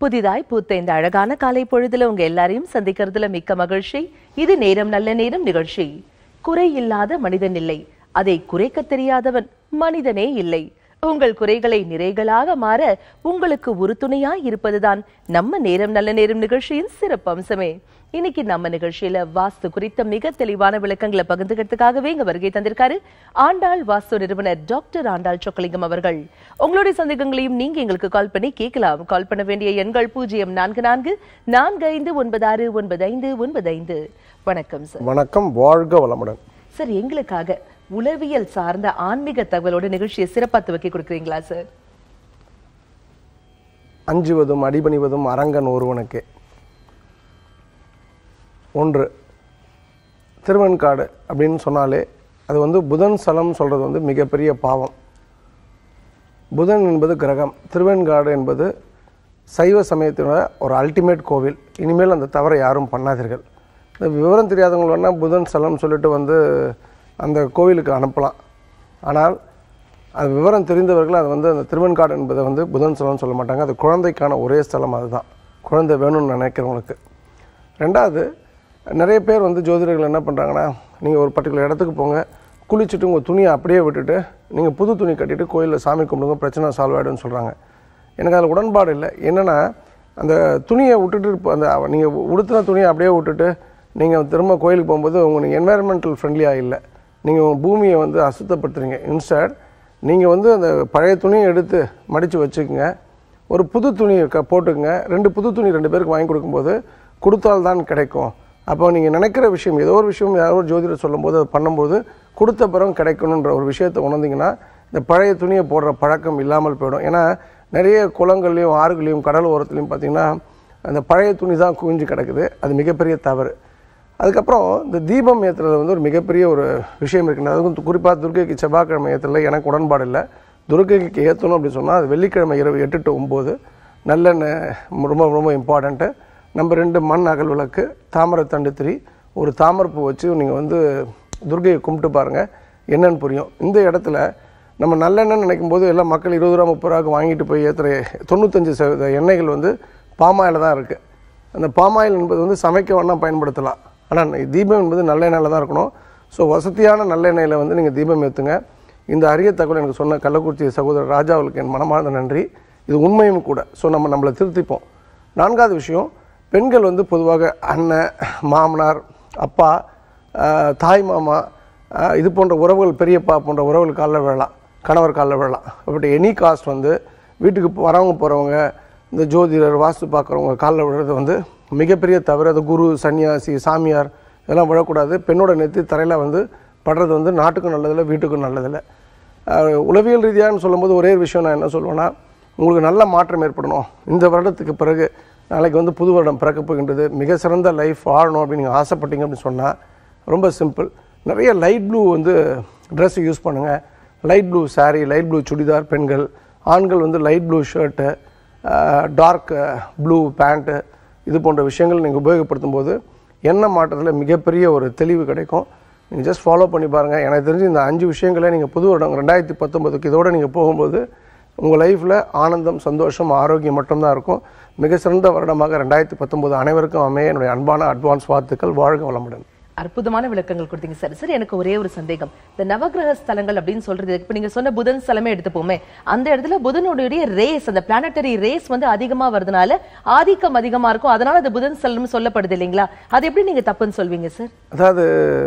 புதிதாய் பூத்த இந்த அழகான காலை பொழுதுல உங்க எல்லாரையும் சந்திக்கிறதுல மிக்க மகிழ்ச்சி இது நேரம் நல்ல நேரம் நிகழ்ச்சி குறை இல்லாத மனிதன் இல்லை அதை குறைக்க தெரியாதவன் மனிதனே இல்லை உங்கள் குறைகளை நிறைகளாக மாற உங்களுக்கு உறுதுணையாய் இருப்பதுதான் நம்ம நேரம் நல்ல நேரம் நிகழ்ச்சியின் சிறப்பு அம்சமே இன்னைக்கு நம்ம நிகழ்ச்சியில வாஸ்து குறித்த மிக தெளிவான விளக்கங்களை பகிர்ந்துக்கிறதுக்காகவே இங்க வருகை தந்திருக்காரு ஆண்டாள் வாஸ்து நிறுவனர் டாக்டர் ஆண்டாள் சொக்கலிங்கம் அவர்கள் உங்களுடைய சந்தேகங்களையும் நீங்க எங்களுக்கு கால் பண்ணி கேட்கலாம் கால் பண்ண வேண்டிய எண்கள் பூஜ்ஜியம் நான்கு நான்கு நான்கு ஐந்து ஒன்பது ஆறு ஒன்பது ஐந்து ஒன்பது ஐந்து வணக்கம் சார் வணக்கம் வாழ்க வளமுடன் சார் எங்களுக்காக உளவியல் சார்ந்த ஆன்மீக தகவலோட நிகழ்ச்சியை சிறப்பா துவக்கி கொடுக்குறீங்களா சார் அஞ்சுவதும் அடிபணிவதும் அரங்கன் ஒருவனுக்கே ஒன்று திருவெண்காடு அப்படின்னு சொன்னாலே அது வந்து புதன் ஸ்தலம் சொல்கிறது வந்து மிகப்பெரிய பாவம் புதன் என்பது கிரகம் திருவெண்காடு என்பது சைவ சமயத்தினோட ஒரு அல்டிமேட் கோவில் இனிமேல் அந்த தவறை யாரும் பண்ணாதீர்கள் இந்த விவரம் தெரியாதவங்க வேணால் புதன் ஸ்தலம் சொல்லிட்டு வந்து அந்த கோவிலுக்கு அனுப்பலாம் ஆனால் அது விவரம் தெரிந்தவர்கள் அது வந்து அந்த திருவெண்காடு என்பதை வந்து புதன் ஸ்தலம்னு சொல்ல மாட்டாங்க அது குழந்தைக்கான ஒரே ஸ்தலம் அதுதான் குழந்தை வேணும்னு நினைக்கிறவங்களுக்கு ரெண்டாவது நிறைய பேர் வந்து ஜோதிடர்கள் என்ன பண்ணுறாங்கன்னா நீங்கள் ஒரு பர்டிகுலர் இடத்துக்கு போங்க குளிச்சுட்டு உங்கள் துணியை அப்படியே விட்டுட்டு நீங்கள் புது துணி கட்டிட்டு கோயிலில் சாமி கும்பிடுங்க பிரச்சனை சால்வ் ஆகிடும்னு சொல்கிறாங்க எனக்கு அதில் உடன்பாடு இல்லை என்னென்னா அந்த துணியை விட்டுட்டு இப்போ அந்த நீங்கள் உடுத்தின துணியை அப்படியே விட்டுட்டு நீங்கள் திரும்ப கோயிலுக்கு போகும்போது உங்களுக்கு என்வாயர்மெண்டல் ஃப்ரெண்ட்லியாக இல்லை நீங்கள் உங்கள் பூமியை வந்து அசுத்தப்படுத்துறீங்க இன்ஸ்டட் நீங்கள் வந்து அந்த பழைய துணியை எடுத்து மடித்து வச்சுக்கோங்க ஒரு புது துணியை க போட்டுக்கங்க ரெண்டு புது துணி ரெண்டு பேருக்கு வாங்கி கொடுக்கும்போது கொடுத்தால் தான் கிடைக்கும் அப்போ நீங்கள் நினைக்கிற விஷயம் ஏதோ ஒரு விஷயம் யாரோ ஒரு ஜோதிடர் சொல்லும்போது அது பண்ணும்போது கொடுத்த பிறகு கிடைக்கணுன்ற ஒரு விஷயத்தை உணர்ந்தீங்கன்னா இந்த பழைய துணியை போடுற பழக்கம் இல்லாமல் போயிடும் ஏன்னா நிறைய குளங்கள்லையும் ஆறுகளையும் கடல் ஓரத்துலையும் பார்த்தீங்கன்னா அந்த பழைய துணி தான் குவிஞ்சு கிடக்குது அது மிகப்பெரிய தவறு அதுக்கப்புறம் இந்த தீபம் ஏற்றுறது வந்து ஒரு மிகப்பெரிய ஒரு விஷயம் இருக்குன்னு அதுவும் குறிப்பாக துர்க்கைக்கு செவ்வாய்க்கிழமை ஏற்றுறதுல எனக்கு உடன்பாடு இல்லை துர்க்கைக்கு ஏற்றணும் அப்படின்னு சொன்னால் அது வெள்ளிக்கிழமை இரவு எட்டு டு ஒம்பது நல்லெண்ணெய் ரொம்ப ரொம்ப இம்பார்ட்டண்ட்டு நம்பர் ரெண்டு மண் அகல் விளக்கு தாமரைத்தண்டு திரி ஒரு தாமரைப்பூ வச்சு நீங்கள் வந்து துர்க்கையை கும்பிட்டு பாருங்கள் என்னன்னு புரியும் இந்த இடத்துல நம்ம நல்லெண்ணெய் நினைக்கும் போது எல்லாம் மக்கள் இருபது ரூபா முப்பது ரூபாய்க்கு வாங்கிட்டு போய் ஏற்றுற தொண்ணூத்தஞ்சு சதவீத எண்ணெய்கள் வந்து பாமாயில் தான் இருக்குது அந்த பாமாயில் என்பது வந்து சமைக்க வேணால் பயன்படுத்தலாம் ஆனால் தீபம் என்பது நல்லெண்ணெயில் தான் இருக்கணும் ஸோ வசதியான நல்லெண்ணெயில் வந்து நீங்கள் தீபம் ஏற்றுங்க இந்த அரிய தகவல் எனக்கு சொன்ன கள்ளக்குறிச்சி சகோதரர் ராஜாவுக்கு என் மனமார்ந்த நன்றி இது உண்மையும் கூட ஸோ நம்ம நம்மளை திருத்திப்போம் நான்காவது விஷயம் பெண்கள் வந்து பொதுவாக அண்ணன் மாமனார் அப்பா ஆஹ், தாய் மாமா ஆஹ், இது போன்ற உறவுகள் பெரியப்பா போன்ற உறவுகள் காலில் விழலாம் கணவர் காலில் விழலாம் பட் எனி காஸ்ட் வந்து வீட்டுக்கு போ- வரவங்க போகிறவங்க இந்த ஜோதிடர் வாஸ்து பார்க்குறவங்க காலில் விழுறது வந்து மிகப்பெரிய தவறு அது குரு சன்னியாசி சாமியார் இதெல்லாம் விழக்கூடாது பெண்ணோட நெத்தி தரையில் வந்து படுறது வந்து நாட்டுக்கும் நல்லதில்லை வீட்டுக்கும் நல்லதில்லை ஆஹ், உளவியல் ரீதியான்னு சொல்லும்போது ஒரே ஒரு விஷயம் நான் என்ன சொல்லுவேன்னா உங்களுக்கு நல்ல மாற்றம் ஏற்படணும் இந்த வருடத்துக்கு பிறகு நாளைக்கு வந்து புது வருடம் பிறக்க போகின்றது மிக சிறந்த லைஃப் வாழணும் அப்படின்னு நீங்கள் ஆசைப்பட்டீங்க அப்படின்னு சொன்னால் ரொம்ப சிம்பிள் நிறைய லைட் ப்ளூ வந்து ட்ரெஸ் யூஸ் பண்ணுங்கள் light blue saree light blue churidar பெண்கள் ஆண்கள் வந்து light blue shirt dark blue pant இது போன்ற விஷயங்கள் நீங்கள் உபயோகப்படுத்தும் போது என்ன மாற்றத்தில் மிகப்பெரிய ஒரு தெளிவு கிடைக்கும் நீங்கள் ஜஸ்ட் ஃபாலோ பண்ணி பாருங்கள் எனக்கு தெரிஞ்சு இந்த அஞ்சு விஷயங்களை நீங்கள் புது வருடம் ரெண்டாயிரத்தி பத்தொம்பதுக்கு இதோட நீங்கள் போகும்போது உங்கள் லைஃப்பில் ஆனந்தம் சந்தோஷம் ஆரோக்கியம் மட்டும்தான் இருக்கும் மிக சிறந்த வருடமாக ரெண்டாயிரத்தி பத்தொம்போது அனைவருக்கும் அமைய என்னுடைய அன்பான அட்வான்ஸ் வாழ்த்துக்கள் வாழ்க வளமுடன் அற்புதமான விளக்கங்கள் கொடுத்தீங்க சார் சார் எனக்கு ஒரே ஒரு சந்தேகம் இந்த நவக்கிரக ஸ்தலங்கள் அப்படின்னு சொல்றது இப்ப நீங்க சொன்ன புதன் ஸ்தலமே எடுத்துப்போமே அந்த இடத்துல புதனுடைய ரேஸ் அந்த பிளானட்டரி ரேஸ் வந்து அதிகமா வருதுனால ஆதிக்கம் அதிகமா இருக்கும் அதனால அது புதன் ஸ்தலம் சொல்லப்படுது இல்லைங்களா அது எப்படி நீங்க தப்புன்னு சொல்வீங்க சார் அதாவது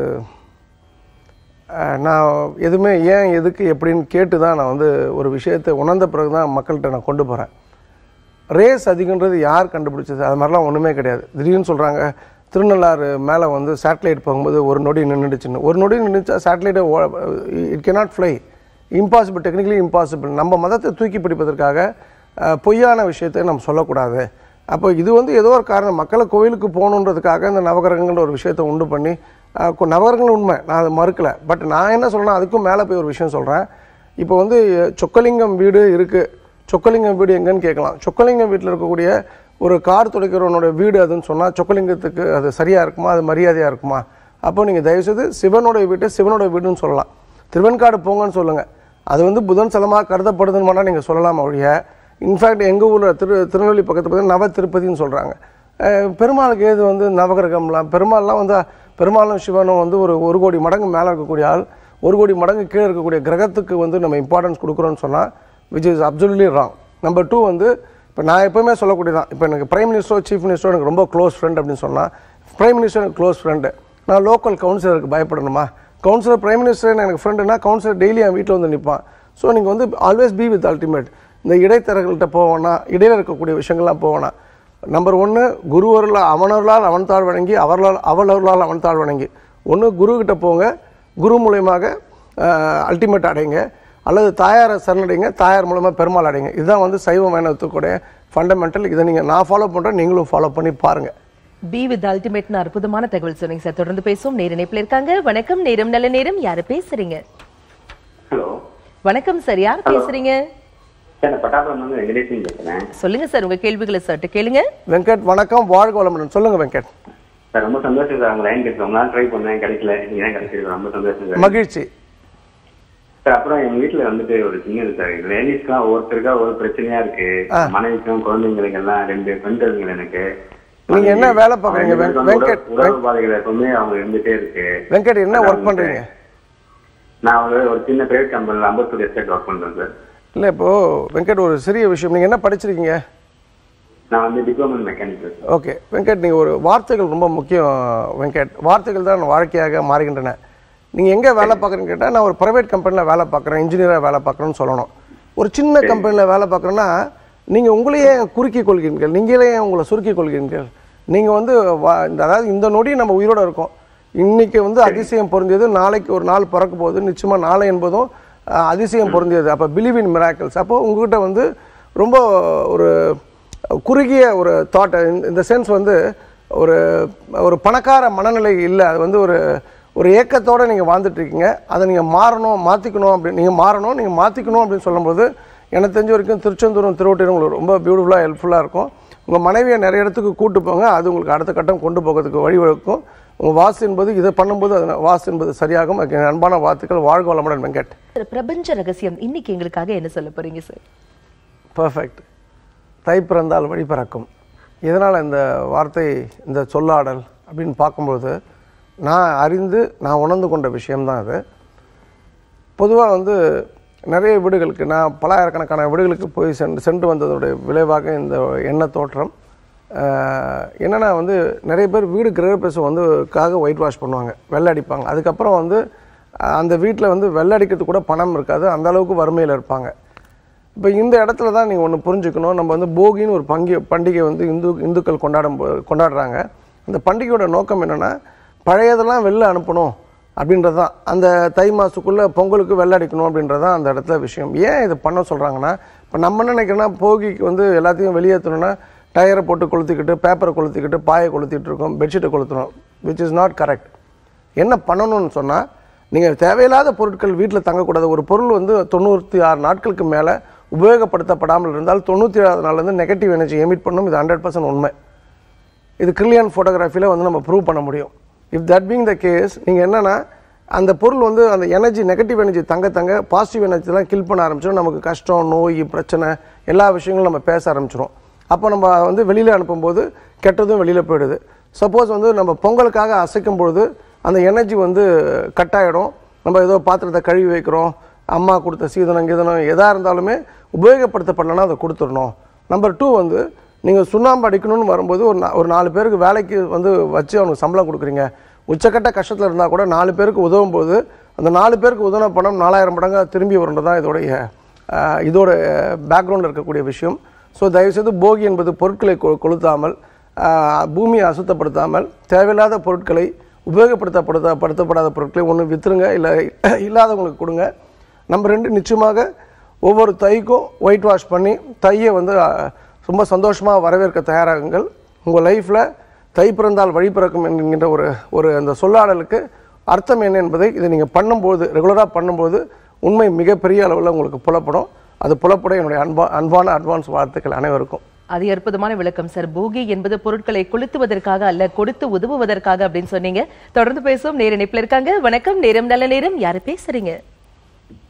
அஹ், நான் எதுவுமே ஏன் எதுக்கு எப்படின்னு கேட்டு தான் நான் வந்து ஒரு விஷயத்தை உணர்ந்த பிறகு தான் மக்கள்கிட்ட நான் கொண்டு போகிறேன் ரேஸ் அதிகன்றது யார் கண்டுபிடிச்சது அது மாதிரிலாம் ஒன்றுமே கிடையாது திடீர்னு சொல்கிறாங்க திருநள்ளாறு மேலே வந்து சேட்டலைட் போகும்போது ஒரு நொடி நின்றுடுச்சுன்னு ஒரு நொடி நின்றுச்சா சேட்டலைட்டை it cannot fly impossible technically impossible நம்ம மதத்தை தூக்கி பிடிப்பதற்காக அஹ், பொய்யான விஷயத்தை நம்ம சொல்லக்கூடாது அப்போ இது வந்து ஏதோ ஒரு காரணம் மக்களை கோவிலுக்கு போகணுன்றதுக்காக இந்த நவகிரகங்கள்ன்ற ஒரு விஷயத்தை உண்டு பண்ணி அஹ், கொ- நவகிரகங்கள் உண்மை நான் அதை மறுக்கலை பட் நான் என்ன சொல்றேன்னா அதுக்கும் மேலே போய் ஒரு விஷயம் சொல்கிறேன் இப்போ வந்து சொக்கலிங்கம் வீடு இருக்குது சொக்கலிங்கம் வீடு எங்கன்னு கேட்கலாம் சொக்கலிங்கம் வீட்டில் இருக்கக்கூடிய ஒரு கார் துடைக்கிறவனோட வீடு அதுன்னு சொன்னால் சொக்கலிங்கத்துக்கு அது சரியாக இருக்குமா அது மரியாதையாக இருக்குமா அப்போ நீங்கள் தயவுசெய்து சிவனுடைய வீட்டை சிவனோட வீடுன்னு சொல்லலாம் திருவெண்காடு போங்கன்னு சொல்லுங்கள் அது வந்து புதன் ஸ்தலமாக கருதப்படுதுன்னு வேணால் நீங்கள் சொல்லலாம் ஒழிய இன்ஃபேக்ட் எங்கள் ஊரில் திரு திருநெல்வேலி பக்கத்தில் பார்த்தீங்கன்னா நவ திருப்பதின்னு சொல்கிறாங்க பெருமாளுக்கு ஏது வந்து நவகிரகம்லாம் பெருமாள்லாம் வந்து பெருமாளும் சிவனும் வந்து ஒரு ஒரு கோடி மடங்கு மேலே இருக்கக்கூடிய ஆள் ஒரு கோடி மடங்கு கீழே இருக்கக்கூடிய கிரகத்துக்கு வந்து நம்ம இம்பார்ட்டன்ஸ் கொடுக்குறோன்னு சொன்னால் which is absolutely wrong number two வந்து இப்போ நான் எப்பவுமே சொல்லக்கூடியதான் இப்போ எனக்கு பிரைம் மினிஸ்டரோ சீஃப் மினிஸ்டரோ எனக்கு ரொம்ப க்ளோஸ் ஃப்ரெண்ட் அப்படின்னு சொன்னால் பிரைம் மினிஸ்டர் எனக்கு க்ளோஸ் ஃப்ரெண்டு நான் லோக்கல் கவுன்சிலருக்கு பயப்படணுமா கவுன்சிலர் பிரைம் மினிஸ்டர் எனக்கு ஃப்ரெண்டுனா கவுன்சிலர் டெய்லி என் வீட்டில் வந்து நிற்பான் ஸோ நீங்கள் வந்து ஆல்வேஸ் பி வித் அல்டிமேட் இந்த இடைத்தரகர்கள்ட்ட போவோன்னா இடையில இருக்கக்கூடிய விஷயங்கள்லாம் போவோன்னா நம்பர் ஒன்று குருவர்களால் அவனர்களால் அவன் தாழ் வணங்கி அவர்களால் அவளர்களால் அவன் தாழ் வணங்கி ஒன்று குருக்கிட்ட போங்க குரு மூலயமாக அல்டிமேட் அடைங்க அல்லது தாயாரை சரணடைங்க தாயார் மூலமாக பெருமாள் அடைங்க இதுதான் வந்து சைவ மேனத்துக்குடைய ஃபண்டமெண்டல் இதை நீங்கள் நான் ஃபாலோ பண்ணுறேன் நீங்களும் ஃபாலோ பண்ணி பாருங்கள் பி வித் அல்டிமேட்னு அற்புதமான தகவல் சொன்னீங்க சார் தொடர்ந்து பேசுவோம் நேர இணைப்புல இருக்காங்க வணக்கம் நேரம் நல்ல நேரம் யாரு பேசுறீங்க ஹலோ வணக்கம் சார் யார் பேசுறீங்க சார் நான் பட்டாபுரம் வந்து வெங்கடேசன் பேசுறேன் சொல்லுங்க சார் உங்க கேள்விகளை சட்டு கேளுங்க வெங்கட் வணக்கம் வாழ்க வளமுடன் சொல்லுங்கள் வெங்கட் சார் ரொம்ப சந்தோஷம் சார் உங்க லைன் கிடைச்சு ரொம்ப நாள் ட்ரை பண்ணேன் கிடைக்கல நீங்க தான் கிடைச்சிருக்கு ரொம்ப சந்தோஷம் சார் மகிழ்ச்சி சார் அப்புறம் எங்க வீட்டுல வந்துட்டு ஒரு சின்னது சார் லேடிஸ்க்குலாம் ஒருத்தருக்கா ஒரு பிரச்சனையா இருக்கு மனைவிக்கும் குழந்தைங்களுக்கு எல்லாம் ரெண்டு பெண் இருக்குங்க எனக்கு நீங்க என்ன வேலை பார்க்கறீங்க, ரெண்டு பேருக்கு வந்து வெங்கட்? உடல் உடல் பாதைகள் எப்பவுமே அவங்க இருந்துட்டே இருக்கு வெங்கட் என்ன ஒர்க் பண்ணுறீங்க நான் ஒரு ஒரு சின்ன பிரைவேட் கம்பெனில அம்பத்தூர் எஸ்டேட் ஒர்க் பண்றேன் சார் இல்லை இப்போது வெங்கட் ஒரு சிறிய விஷயம் நீங்கள் என்ன படிச்சிருக்கீங்க நான் வந்து diploma mechanical sir okay Venkat நீங்கள் ஒரு வார்த்தைகள் ரொம்ப முக்கியம் வெங்கட் வார்த்தைகள் தான் வாழ்க்கையாக மாறுகின்றன நீங்கள் எங்கே வேலை பார்க்குறீங்கன்னு கேட்டால் நான் ஒரு ப்ரைவேட் கம்பெனியில் வேலை பார்க்குறேன் இன்ஜினியராக வேலை பார்க்குறேன்னு சொல்லணும் ஒரு சின்ன கம்பெனியில் வேலை பார்க்குறேன்னா நீங்கள் உங்களையே குறுக்கிக் கொள்கிறீர்கள் நீங்களே ஏன் உங்களை சுருக்கிக் கொள்கிறீர்கள் நீங்கள் வந்து வா- இந்த- அதாவது இந்த நொடி நம்ம உயிரோடு இருக்கோம் இன்னைக்கு வந்து அதிசயம் பொருந்தியது நாளைக்கு ஒரு நாள் பிறக்க போகுது நிச்சயமாக நாளை என்பதும் அஹ், அதிசயம் பொருந்தியது அப்போ பிலீவ் இன் மிராக்கிள்ஸ் அப்போ உங்ககிட்ட வந்து ரொம்ப ஒரு குறுகிய ஒரு தாட் இந்த சென்ஸ் வந்து ஒரு ஒரு பணக்கார மனநிலை இல்லை அது வந்து ஒரு ஒரு ஏக்கத்தோடு நீங்கள் வாழ்ந்துட்டு இருக்கீங்க அதை நீங்கள் மாறணும் மாற்றிக்கணும் அப்படின்னு நீங்கள் மாறணும் நீங்கள் மாற்றிக்கணும் அப்படின்னு சொல்லும்போது எனக்கு தெரிஞ்ச வரைக்கும் திருச்செந்தூரும் திருவொட்டியும் உங்களுக்கு ரொம்ப பியூட்டிஃபுல்லாக ஹெல்ப்ஃபுல்லாக இருக்கும் உங்கள் மனைவியை நிறைய இடத்துக்கு கூட்டு போங்க அது உங்களுக்கு அடுத்த கட்டம் கொண்டு போகிறதுக்கு வழிவகுக்கும் உங்கள் வாசு என்பது இதை பண்ணும்போது அது வாசு என்பது சரியாகும் அதுக்கு என் அன்பான வாழ்த்துக்கள் வாழ்க வளமுடன் வெங்கட் சார் பிரபஞ்ச ரகசியம் இன்னைக்கு எங்களுக்காக என்ன சொல்ல போறீங்க சார் பர்ஃபெக்ட் தை பிறந்தால் வழி பிறக்கும் இதனால் இந்த வார்த்தை இந்த சொல்லாடல் அப்படின்னு பார்க்கும்போது நான் அறிந்து நான் உணர்ந்து கொண்ட விஷயம்தான் அது பொதுவாக வந்து நிறைய வீடுகளுக்கு நான் பலாயிரக்கணக்கான வீடுகளுக்கு போய் சென்று சென்று வந்ததோடைய விளைவாக இந்த எண்ண தோற்றம் ஆஹ், என்னன்னா வந்து நிறைய பேர் வீடு கிரகப்பிரசம் வந்து காக ஒயிட் வாஷ் பண்ணுவாங்க வெள்ளை அடிப்பாங்க அதுக்கப்புறம் வந்து ஆஹ், அந்த வீட்டில் வந்து வெள்ளை அடிக்கிறதுக்கு கூட பணம் இருக்காது அந்த அளவுக்கு வறுமையில் இருப்பாங்க இப்போ இந்த இடத்துல தான் நீங்கள் ஒன்று புரிஞ்சுக்கணும் நம்ம வந்து போகின்னு ஒரு பங்கி பண்டிகை வந்து இந்து இந்துக்கள் கொண்டாடும் போ- கொண்டாடுறாங்க அந்த பண்டிகையோட நோக்கம் என்னென்னா பழையதெல்லாம் வெளில அனுப்பணும் அப்படின்றது தான் அந்த தை மாதத்துக்குள்ளே பொங்கலுக்கு வெள்ளை அடிக்கணும் அப்படின்றது தான் அந்த இடத்துல விஷயம் ஏன் இதை பண்ண சொல்கிறாங்கன்னா இப்போ நம்ம என்ன நினைக்கிறோன்னா போகிக்கு வந்து எல்லாத்தையும் வெளியேற்றணும்னா டயரை போட்டு கொளுத்திக்கிட்டு பேப்பரை கொளுத்திக்கிட்டு பாயை கொளுத்திட்டு இருக்கோம் பெட்ஷீட்டை கொளுத்தணும் விச் இஸ் நாட் கரெக்ட் என்ன பண்ணணும்னு சொன்னால் நீங்கள் தேவையில்லாத பொருட்கள் வீட்டில் தங்கக்கூடாது ஒரு பொருள் வந்து தொண்ணூற்றி ஆறு நாட்களுக்கு மேலே உபயோகப்படுத்தப்படாமல் இருந்தால் தொண்ணூற்றி ஏழாவது நாள் வந்து நெகட்டிவ் எனர்ஜி எமிட் பண்ணும் இது ஹண்ட்ரட் பர்சன்ட் உண்மை இது கிரில்லியன் ஃபோட்டோகிராஃபியில் வந்து நம்ம ப்ரூவ் பண்ண முடியும் if that being the case நீங்கள் என்னன்னா அந்த பொருள் வந்து அந்த எனர்ஜி நெகட்டிவ் எனர்ஜி தங்க தங்க பாசிட்டிவ் எனர்ஜிலாம் கில் பண்ண ஆரம்பிச்சிடும் நமக்கு கஷ்டம் நோய் பிரச்சனை எல்லா விஷயங்களும் நம்ம பேச ஆரம்பிச்சிடும் அப்போ நம்ம வந்து வெளியில் அனுப்பும்போது கெட்டதும் வெளியில் போயிடுது சப்போஸ் வந்து நம்ம பொங்கலுக்காக அசைக்கும் பொழுது அந்த எனர்ஜி வந்து கட் ஆகிடும் நம்ம ஏதோ பாத்திரத்தை கழுவி வைக்கிறோம் அம்மா கொடுத்த சீதனம் கீதனம் எதாக இருந்தாலுமே உபயோகப்படுத்தப்படலைன்னா அதை கொடுத்துடணும் நம்பர் டூ வந்து நீங்கள் சுண்ணாம்பு அடிக்கணும்னு வரும்போது ஒரு நா- ஒரு நாலு பேருக்கு வேலைக்கு வந்து வச்சு அவனுக்கு சம்பளம் கொடுக்குறீங்க உச்சக்கட்ட கஷ்டத்தில் இருந்தால் கூட நாலு பேருக்கு உதவும் போது அந்த நாலு பேருக்கு உதவின பணம் நாலாயிரம் மடங்காக திரும்பி வரும்ன்றது தான் இதோடைய ஆஹ், இதோட பேக்ரவுண்டில் இருக்கக்கூடிய விஷயம் ஸோ தயவுசெய்து போகி என்பது பொருட்களை கொ- கொளுத்தாமல் ஆஹ், பூமியை அசுத்தப்படுத்தாமல் தேவையில்லாத பொருட்களை உபயோகப்படுத்தப்படுத்த படுத்தப்படாத பொருட்களை ஒன்று விற்றுருங்க இல்லை இல்லாதவங்களுக்கு கொடுங்க நம்பர் ரெண்டு நிச்சயமாக ஒவ்வொரு தைக்கும் ஒயிட் வாஷ் பண்ணி தையை வந்து அஹ், ரொம்ப சந்தோஷமாக வரவேற்க தயாராகுங்கள் உங்கள் லைஃப்பில் தை பிறந்தால் வழி பிறக்கும் என்கின்ற ஒரு ஒரு அந்த சொல்லாடலுக்கு அர்த்தம் என்ன என்பதை இதை நீங்கள் பண்ணும்போது ரெகுலராக பண்ணும்போது உண்மை மிகப்பெரிய அளவில் உங்களுக்கு புலப்படும் அது புலப்பட என்னுடைய அன்பா அன்பான அட்வான்ஸ் வாழ்த்துக்கள் அனைவருக்கும் அது அற்புதமான விளக்கம் சார் போகி என்பது பொருட்களை கொளுத்துவதற்காக அல்ல கொடுத்து உதவுவதற்காக அப்படின்னு சொன்னீங்க தொடர்ந்து பேசுவோம் நேர இணைப்புல இருக்காங்க வணக்கம் நேரம் நல்ல நேரம் யாரு பேசுறீங்க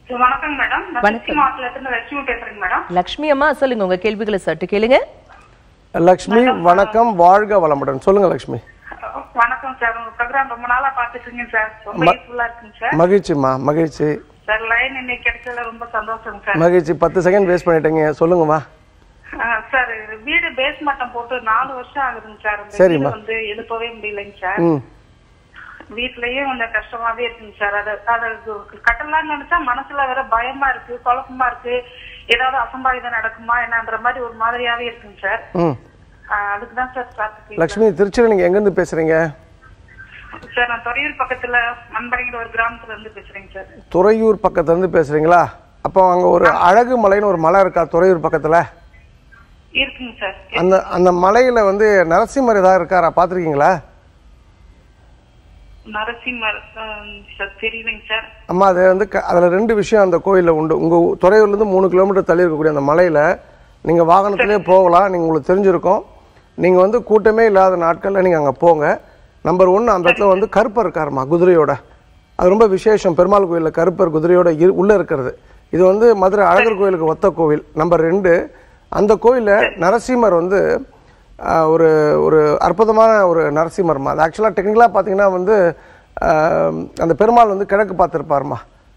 வணக்கம் மேடம் நான் வணக்கம். திருச்சி மாவட்டத்துல இருந்து லட்சுமி பேசுறேங்க மேடம் லக்ஷ்மி அம்மா சொல்லுங்க உங்க கேள்விகளை சற்று கேளுங்க லக்ஷ்மி வணக்கம் வாழ்க வளமுடன் சொல்லுங்க லக்ஷ்மி வணக்கம் சார் உங்க ப்ரோக்ராம் ரொம்ப நாளா பாத்துட்டு இருக்கேன் சார் ரொம்ப ம- யூஸ்ஃபுல்லா இருக்குங்க சார் மகிழ்ச்சிம்மா மகிழ்ச்சி சார் லைன் இன்னைக்கு கிடைச்சதுல ரொம்ப சந்தோஷம் சார் மகிழ்ச்சி பத்து செகண்ட் வேஸ்ட் பண்ணிட்டீங்க சொல்லுங்கம்மா ஆ, சார் வீடு பேஸ் மட்டம் போட்டு நாலு வருஷம் ஆகுதுங்க சார் இந்த சரிம்மா. வீடு வந்து எழுப்பவே முடியலைங்க சார் ம் வீட்லயும் கொஞ்சம் கஷ்டமாவே இருக்குங்க சார் அது அது கட்டலாம்னு நினைச்சா மனசுல வேற பயமா இருக்கு குழப்பமா இருக்கு ஏதாவது அசம்பாவிதம் நடக்குமா என்னன்ற மாதிரி ஒரு மாதிரியாவே இருக்குங்க சார் ம் ஆ, அதுக்கு தான் சார் பார்த்துட்டு லக்ஷ்மி திருச்சியில் நீங்கள் எங்கேருந்து பேசுகிறீங்க சார் நான் துறையூர் பக்கத்துல மண்படைங்கிற ஒரு கிராமத்துல இருந்து பேசுறேங்க சார் துறையூர் பக்கத்துலேருந்து பேசுகிறீங்களா அப்போ அங்கே ஒரு அழகு மலைன்னு ஒரு மலை இருக்கா துறையூர் பக்கத்தில் இருக்குங்க சார் அந்த அந்த மலையில் வந்து நரசிம்மர் ஏதாவது இருக்காரா பார்த்துருக்கீங்களா நரசிம்மர் ஆம், சார் தெரியலைங்க சார் அம்மா அது வந்து அதில் ரெண்டு விஷயம் அந்த கோயிலில் உண்டு உங்கள் துறையூர்லேருந்து மூணு கிலோமீட்டர் தள்ளி இருக்கக்கூடிய அந்த மலையில் நீங்கள் வாகனத்திலே போகலாம் நீங்கள் உங்களுக்கு தெரிஞ்சிருக்கும் நீங்கள் வந்து கூட்டமே இல்லாத நாட்களில் நீங்கள் அங்கே போங்க நம்பர் ஒன்று அந்த இடத்துல வந்து கருப்பர் இருக்காருமா குதிரையோட அது ரொம்ப விசேஷம் பெருமாள் கோயிலில் கருப்பர் குதிரையோட இரு உள்ளே இருக்கிறது இது வந்து மதுரை அழகர் கோயிலுக்கு ஒத்த கோவில் நம்பர் ரெண்டு அந்த கோயிலில் நரசிம்மர் வந்து ஆஹ், ஒரு ஒரு அற்புதமான ஒரு நரசிம்மர்மா அது ஆக்சுவலாக டெக்னிக்கலாக பார்த்தீங்கன்னா வந்து ஆஹ், அந்த பெருமாள் வந்து கிழக்கு பார்த்துருப்பாருமா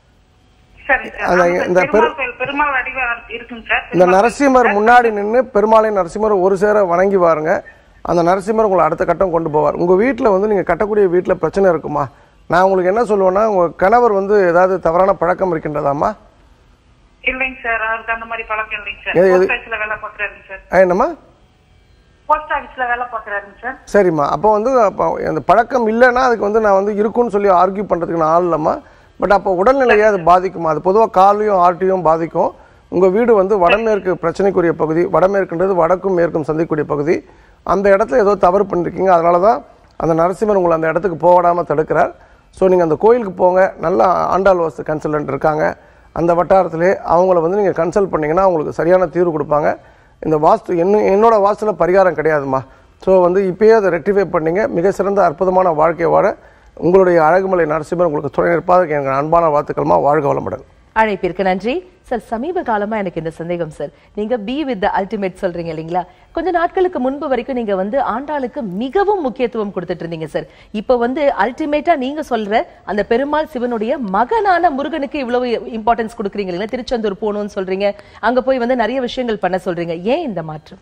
சரி சார் அந்த- ஆமா சார், இந்த பெரு- பெருமாள் கோயில் பெருமாள் வடிவம் இருக்குங்க சார் இந்த நரசிம்மர் முன்னாடி நின்று பெருமாளை நரசிம்மர் ஒரு சேர வணங்கி வாருங்க அந்த நரசிம்மர் உங்களை அடுத்த கட்டம் கொண்டு போவார் உங்கள் வீட்டில் வந்து நீங்கள் கட்டக்கூடிய வீட்டில் பிரச்சனை இருக்குமா நான் உங்களுக்கு என்ன சொல்லுவேன்னா உங்கள் கணவர் வந்து ஏதாவது தவறான பழக்கம் இருக்கின்றதாம்மா இல்லைங்க சார் அவருக்கு அந்த மாதிரி பழக்கம் இல்லைங்க சார் எது- எது- போஸ்ட் ஆஃபீஸ்ல வேலை பாக்குறாருங்க சார் ஆ, என்னம்மா போஸ்ட் ஆஃபீஸ்ல வேலை பாக்குறாருங்க சார் சரிம்மா அப்போ வந்து அப்போ அந்த பழக்கம் இல்லைன்னா அதுக்கு வந்து நான் வந்து இருக்குன்னு சொல்லி ஆர்கியூ பண்ணுறதுக்கு நான் ஆள் இல்லைம்மா பட் அப்போ உடல்நிலையை அது பாதிக்குமா அது பொதுவாக காலையும் ஆர்ட்டியும் பாதிக்கும் உங்கள் வீடு வந்து வடமேற்கு பிரச்சனைக்குரிய பகுதி வடமேற்குன்றது வடக்கும் மேற்கும் சந்திக்கக்கூடிய பகுதி அந்த இடத்துல ஏதோ தவறு பண்ணிருக்கீங்க அதனால தான் அந்த நரசிம்மர் உங்களை அந்த இடத்துக்கு போகாமல் தடுக்கிறார் ஸோ நீங்கள் அந்த கோயிலுக்கு போங்க நல்ல ஆண்டாள் வாஸ்து கன்சல்டன்ட் இருக்காங்க அந்த வட்டாரத்திலே அவங்கள வந்து நீங்கள் கன்சல்ட் பண்ணீங்கன்னா அவங்களுக்கு சரியான தீர்வு கொடுப்பாங்க இந்த வாஸ்து என்ன என்னோட வாஸ்துல பரிகாரம் கிடையாதும்மா ஸோ வந்து இப்பயே அதை ரெக்டிஃபை பண்ணீங்க மிக சிறந்த அற்புதமான வாழ்க்கை வாழ உங்களுடைய அழகுமலை நரசிம்மர் உங்களுக்கு துணை நிற்பாதற்கு எனக்கு அன்பான வாழ்த்துக்கள்மா வாழ்க வளமுடன் அழைப்பிற்கு நன்றி சார் சமீப காலமா எனக்கு இந்த சந்தேகம் சார் நீங்க பி வித் த அல்டிமேட் சொல்றீங்க இல்லைங்களா கொஞ்ச நாட்களுக்கு முன்பு வரைக்கும் நீங்க வந்து ஆண்டாளுக்கு மிகவும் முக்கியத்துவம் கொடுத்துட்டு இருந்தீங்க சார் இப்போ வந்து அல்டிமேட்டா நீங்க சொல்ற அந்த பெருமாள் சிவனுடைய மகனான முருகனுக்கு இவ்வளவு இம்பார்ட்டன்ஸ் கொடுக்குறீங்க இல்லைங்களா திருச்செந்தூர் போகணும்னு சொல்றீங்க அங்க போய் வந்து நிறைய விஷயங்கள் பண்ண சொல்றீங்க ஏன் இந்த மாற்றம்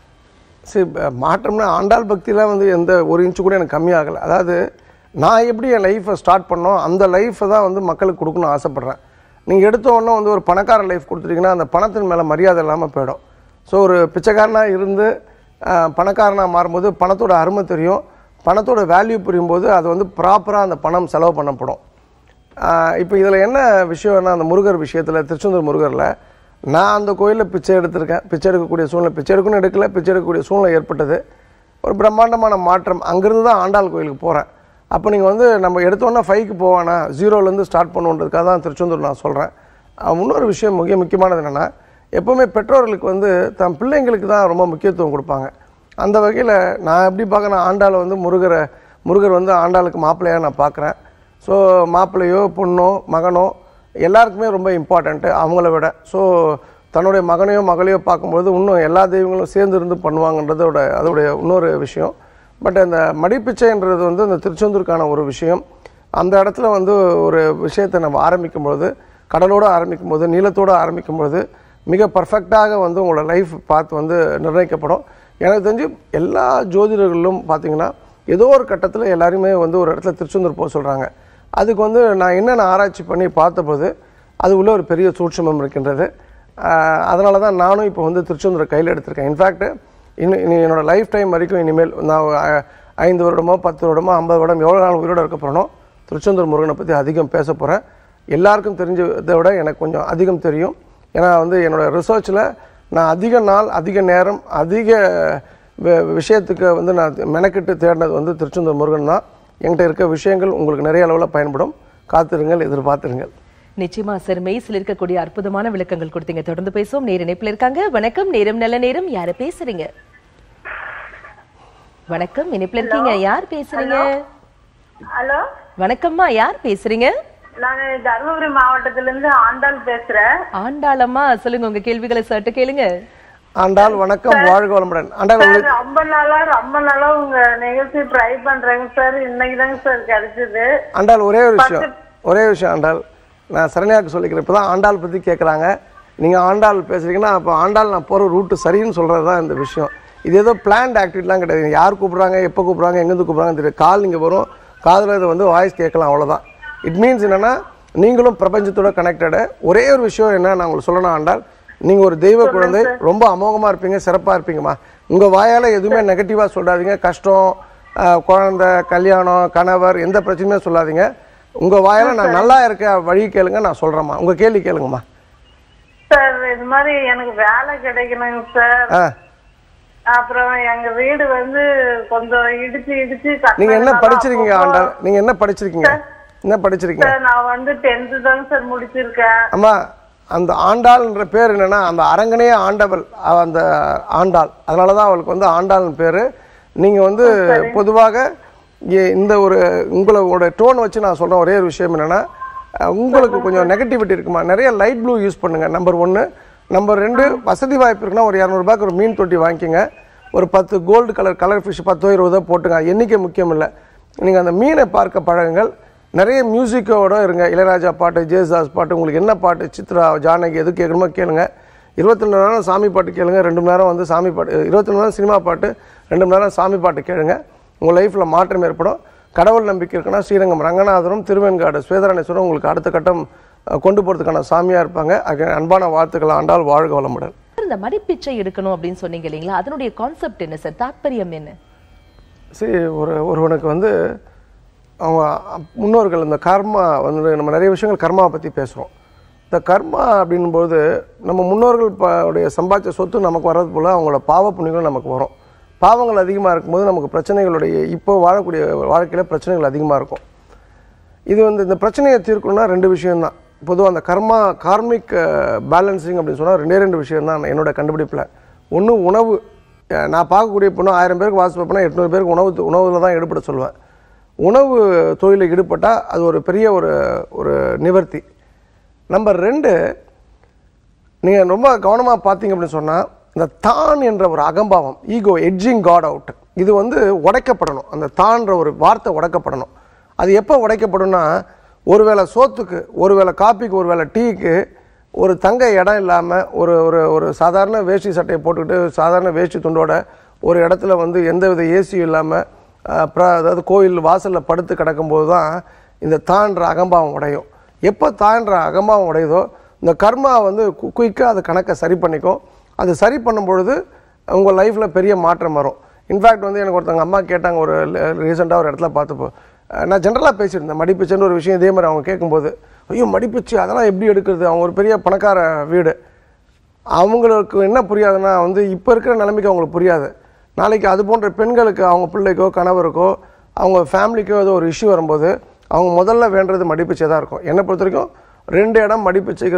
சரி ப- மாற்றம்னா ஆண்டாள் பக்திலாம் வந்து எந்த ஒரு இன்ச்சு கூட எனக்கு கம்மியாகலை அதாவது நான் எப்படி என் லைஃப்பை ஸ்டார்ட் பண்ணோம் அந்த லைஃப்பை தான் வந்து மக்களுக்கு கொடுக்கணும்னு ஆசைப்பட்றேன் நீங்கள் எடுத்த உடனே வந்து ஒரு பணக்கார லைஃப் கொடுத்துட்டீங்கன்னா அந்த பணத்தின் மேலே மரியாதை இல்லாமல் போயிடும் ஸோ ஒரு பிச்சைக்காரனாக இருந்து ஆஹ், பணக்காரனாக மாறும்போது பணத்தோட அருமை தெரியும் பணத்தோட வேல்யூ புரியும்போது அது வந்து ப்ராப்பராக அந்த பணம் செலவு பண்ணப்படும் இப்போ இதில் என்ன விஷயம்னா அந்த முருகர் விஷயத்தில் திருச்செந்தூர் முருகரில் நான் அந்த கோயிலில் பிச்சை எடுத்திருக்கேன் பிச்சை எடுக்கக்கூடிய சூழ்நிலை பிச்சை எடுக்கணும் எடுக்கல பிச்சை எடுக்கக்கூடிய சூழ்நிலை ஏற்பட்டது ஒரு பிரம்மாண்டமான மாற்றம் அங்கேருந்து தான் ஆண்டாள் கோயிலுக்கு போகிறேன் அப்போ நீங்கள் வந்து நம்ம எடுத்தோன்னே ஃபைவ்க்கு போவானா ஜீரோலேருந்து ஸ்டார்ட் பண்ணுன்றதுக்காக தான் திருச்செந்தூர் நான் சொல்கிறேன் இன்னொரு விஷயம் மிக முக்கியமானது என்னென்னா எப்போவுமே பெற்றோர்களுக்கு வந்து தன் பிள்ளைங்களுக்கு தான் ரொம்ப முக்கியத்துவம் கொடுப்பாங்க அந்த வகையில் நான் எப்படி பார்க்குறேன் ஆண்டாளை வந்து முருகரை முருகர் வந்து ஆண்டாளுக்கு மாப்பிள்ளையாக நான் பார்க்குறேன் ஸோ மாப்பிள்ளையோ பொண்ணோ மகனோ எல்லாருக்குமே ரொம்ப இம்பார்ட்டண்ட்டு அவங்கள விட ஸோ தன்னுடைய மகனையோ மகளையோ பார்க்கும்போது இன்னும் எல்லா தெய்வங்களும் சேர்ந்து இருந்து பண்ணுவாங்கன்றதோட அதோடைய இன்னொரு விஷயம் பட் அந்த மடிப்பிச்சைன்றது வந்து அந்த திருச்செந்தூருக்கான ஒரு விஷயம் அந்த இடத்துல வந்து ஒரு விஷயத்தை நம்ம ஆரம்பிக்கும் பொழுது கடலோடு ஆரம்பிக்கும் போது நீளத்தோடு ஆரம்பிக்கும் பொழுது மிக பர்ஃபெக்டாக வந்து உங்களோட லைஃப் பார்த்து வந்து நிர்ணயிக்கப்படும் எனக்கு தெரிஞ்சு எல்லா ஜோதிடர்களும் பார்த்தீங்கன்னா ஏதோ ஒரு கட்டத்தில் எல்லாருமே வந்து ஒரு இடத்துல திருச்செந்தூர் போக சொல்கிறாங்க அதுக்கு வந்து நான் என்னென்ன ஆராய்ச்சி பண்ணி பார்த்தபோது அது உள்ள ஒரு பெரிய சூட்சமம் இருக்கின்றது அதனால தான் நானும் இப்போ வந்து திருச்செந்தூரை கையில் எடுத்திருக்கேன் இன்ஃபேக்ட் இன்னும் இனி என்னோட லைஃப் டைம் வரைக்கும் இனிமேல் நான் அஹ், ஐந்து வருடமோ பத்து வருடமோ ஐம்பது வருடம் எவ்வளோ நாள் உயிரோட இருக்க போகிறனோ திருச்செந்தூர் முருகனை பற்றி அதிகம் பேச போகிறேன் எல்லாருக்கும் தெரிஞ்சதை விட எனக்கு கொஞ்சம் அதிகம் தெரியும் ஏன்னா வந்து என்னோட ரிசர்ச்சில் நான் அதிக நாள் அதிக நேரம் அதிக வி- விஷயத்துக்கு வந்து நான் மெனக்கிட்டு தேடினது வந்து திருச்செந்தூர் முருகன் தான் என்கிட்ட இருக்க விஷயங்கள் உங்களுக்கு நிறைய அளவில் பயன்படும் காத்திருங்கள் எதிர்பார்த்திருங்கள் நிச்சயமா சார் மெய்ஸில் இருக்கக்கூடிய அற்புதமான விளக்கங்கள் கொடுத்தீங்க தொடர்ந்து பேசுவோம் நேர இணைப்புல இருக்காங்க வணக்கம் நேரம் நல்ல நேரம் யாரு பேசுறீங்க வணக்கம் இணைப்புல இருக்கீங்க யார் பேசுறீங்க ஹலோ வணக்கம்மா யார் பேசுறீங்க நான் தருமபுரி மாவட்டத்துல இருந்து ஆண்டாள் பேசுறேன் ஆண்டாளம்மா சொல்லுங்க உங்க கேள்விகளை சட்டு கேளுங்க ஆண்டாள் வணக்கம் வாழ்க வளமுடன் ஆண்டாள் சார் உங்களுக்கு ரொம்ப நாளா ரொம்ப நாளா உங்க நிகழ்ச்சி ட்ரை பண்றேங்க சார் இன்னைக்கு தாங்க சார் கிடைச்சது ஆண்டாள் ஒரே ஒரு விஷயம் ஒரே விஷயம் ஆண்டாள் நான் சரண்யாவுக்கு சொல்லிக்கிறேன் இப்போ தான் ஆண்டாள் பற்றி கேட்குறாங்க நீங்கள் ஆண்டாள் பேசுறீங்கன்னா அப்போ ஆண்டாள் நான் போகிற ரூட்டு சரின்னு சொல்கிறது தான் இந்த விஷயம் இது ஏதோ பிளான்ட் ஆக்டிவிட்டிலாம் கிடையாது யார் கூப்பிட்றாங்க எப்போ கூப்பிட்றாங்க எங்கேருந்து கூப்பிட்றாங்க தெரியும் கால் இங்கே வரும் காதில் இதை வந்து வாய்ஸ் கேட்கலாம் அவ்வளோதான் இட் மீன்ஸ் என்னென்னா நீங்களும் பிரபஞ்சத்தோட கனெக்டடு ஒரே ஒரு விஷயம் என்ன நான் உங்களுக்கு சொல்லணும் ஆண்டாள் நீங்கள் ஒரு தெய்வ குழந்தை ரொம்ப அமோகமாக இருப்பீங்க சிறப்பாக இருப்பீங்கம்மா உங்கள் வாயால் எதுவுமே நெகட்டிவாக சொல்லாதீங்க கஷ்டம் ஆஹ், குழந்தை கல்யாணம் கணவர் எந்த பிரச்சனையுமே சொல்லாதீங்க உங்கள் வாயால் நான் நல்லா இருக்க வழி கேளுங்க நான் சொல்கிறேம்மா உங்கள் கேள்வி கேளுங்கம்மா சார் இது மாதிரி எனக்கு வேலை கிடைக்கணுங்க சார் ஆ அப்புறம் எங்க வீடு வந்து கொஞ்சம் இடிச்சு இடிச்சு நீங்கள் என்ன கட்டினதுனால படிச்சிருக்கீங்க அப்பப்போ- ஆண்டாள் நீங்கள் என்ன படிச்சிருக்கீங்க என்ன படிச்சிருக்கீங்க சார் நான் வந்து டென்த்து தாங்க சார் முடிச்சிருக்கேன் அம்மா அந்த ஆண்டாள்ன்ற பேர் என்னன்னா அந்த அரங்கனே ஆண்டவள் அவ அந்த ஆண்டாள் அதனால தான் அவளுக்கு வந்து ஆண்டாள்னு பேர் நீங்கள் வந்து பொதுவாக இ- இந்த ஒரு உங்களோட டோன் வச்சு நான் சொல்கிற ஒரே ஒரு விஷயம் என்னென்னா உங்களுக்கு கொஞ்சம் நெகட்டிவிட்டி இருக்குமா நிறைய லைட் ப்ளூ யூஸ் பண்ணுங்கள் நம்பர் ஒன்று நம்பர் ரெண்டு வசதி வாய்ப்பு இருக்குன்னா ஒரு இரநூறுபாய்க்கு ஒரு மீன் தொட்டி வாங்கிக்கோங்க ஒரு பத்து கோல்டு கலர் கலர் ஃபிஷ் பத்தோ இருபதோ போட்டுங்க எண்ணிக்கை முக்கியம் இல்லை நீங்கள் அந்த மீனை பார்க்க பழகுங்கள் நிறைய மியூசிக்கோட இருங்க இளையராஜா பாட்டு ஜேசுதாஸ் பாட்டு உங்களுக்கு என்ன பாட்டு சித்ரா ஜானகி எது கேட்கணுமோ கேளுங்க இருபத்தி ரெண்டு மணி நேரம் சாமி பாட்டு கேளுங்க ரெண்டு மணி நேரம் வந்து சாமி பாட்டு இருபத்தி ரெண்டு மணி நேரம் சினிமா பாட்டு ரெண்டு மணி நேரம் சாமி பாட்டு கேளுங்க உங்கள் லைஃப்பில் மாற்றம் ஏற்படும் கடவுள் நம்பிக்கை இருக்குன்னா ஸ்ரீரங்கம் ரங்கநாதரும் திருவெண்காடு ஸ்வேதராணேஸ்வரம் உங்களுக்கு அடுத்த கட்டம் அஹ், கொண்டு போகிறதுக்கான சாமியாக இருப்பாங்க அதுக்கு அன்பான வாழ்த்துக்கள் ஆண்டால் வாழ்க வளமுடன் இந்த மடிப்பிச்சை எடுக்கணும் அப்படின்னு சொன்னீங்க இல்லைங்களா அதனுடைய கான்செப்ட் என்ன சார் தாத்பரியம் என்ன சரி ஒரு ஒருவனுக்கு வந்து அவங்க முன்னோர்கள் இந்த கர்மா வந்து நம்ம நிறைய விஷயங்கள் கர்மாவை பற்றி பேசுகிறோம் இந்த கர்மா அப்படின்போது நம்ம முன்னோர்கள் ப உடைய சம்பாதிச்ச சொத்து நமக்கு வர்றது போல் அவங்களோட பாவ புண்ணியங்களும் நமக்கு வரும் பாவங்கள் அதிகமாக இருக்கும்போது நமக்கு பிரச்சனைகளுடைய இப்போ வாழக்கூடிய வாழ்க்கையில் பிரச்சனைகள் அதிகமாக இருக்கும் இது வந்து இந்த பிரச்சனையை தீர்க்கணும்னா ரெண்டு விஷயம்தான் பொதுவாக அந்த கர்மா கார்மிக் பேலன்சிங் அப்படின்னு சொன்னால் ரெண்டே ரெண்டு விஷயம் தான் என்னோட கண்டுபிடிப்பில் ஒன்று உணவு அஹ் நான் பார்க்கக்கூடிய பொண்ணு ஆயிரம் பேருக்கு வாசி பார்ப்பேன்னா எட்நூறு பேருக்கு உணவு உணவில் தான் ஈடுபட சொல்லுவேன் உணவு தொழிலில் ஈடுபட்டால் அது ஒரு பெரிய ஒரு ஒரு நிவர்த்தி நம்பர் ரெண்டு நீங்கள் ரொம்ப கவனமாக பார்த்தீங்க அப்படின்னு சொன்னால் இந்த தான் என்ற ஒரு அகம்பாவம் ஈகோ எட்ஜிங் காட் அவுட் இது வந்து உடைக்கப்படணும் அந்த தான்ற ஒரு வார்த்தை உடைக்கப்படணும் அது எப்போ உடைக்கப்படும்னா ஒருவேளை சோத்துக்கு ஒருவேளை காப்பிக்கு ஒருவேளை டீக்கு ஒரு தங்க இடம் இல்லாமல் ஒரு ஒரு ஒரு சாதாரண வேஷ்டி சட்டையை போட்டுக்கிட்டு சாதாரண வேஷ்டி துண்டோட ஒரு இடத்துல வந்து எந்தவித ஏசியும் இல்லாமல் அதாவது கோயில் வாசலில் படுத்து கிடக்கும்போது தான் இந்த தான்ற அகம்பாவம் உடையும் எப்போ தான்ற அகம்பாவம் உடையுதோ இந்த கர்மா வந்து குயிக்காக அது கணக்கை சரி பண்ணிக்கும் அது சரி பண்ணும் பொழுது உங்கள் லைஃப்பில் பெரிய மாற்றம் வரும் இன்ஃபேக்ட் வந்து எனக்கு ஒருத்தவங்க அம்மா கேட்டாங்க ஒரு ரீசெண்டாக ஒரு இடத்துல பார்த்தப்போ அஹ் நான் ஜென்ரலாக பேசியிருந்தேன் மடிப்பிச்சைன்னு ஒரு விஷயம் இதே மாதிரி அவங்க கேட்கும்போது ஐயோ மடிப்பிச்சு அதெல்லாம் எப்படி எடுக்கிறது அவங்க ஒரு பெரிய பணக்கார வீடு அவங்களுக்கு என்ன புரியாதுன்னா வந்து இப்போ இருக்கிற நிலைமைக்கு அவங்களுக்கு புரியாது நாளைக்கு அது போன்ற பெண்களுக்கு அவங்க பிள்ளைக்கோ கணவருக்கோ அவங்க ஃபேமிலிக்கோ ஏதோ ஒரு இஷ்யூ வரும்போது அவங்க முதல்ல வேண்டது மடிப்பிச்சை தான் இருக்கும் என்னை பொறுத்த வரைக்கும் ரெண்டு இடம் மடிப்பிச்சைக்கு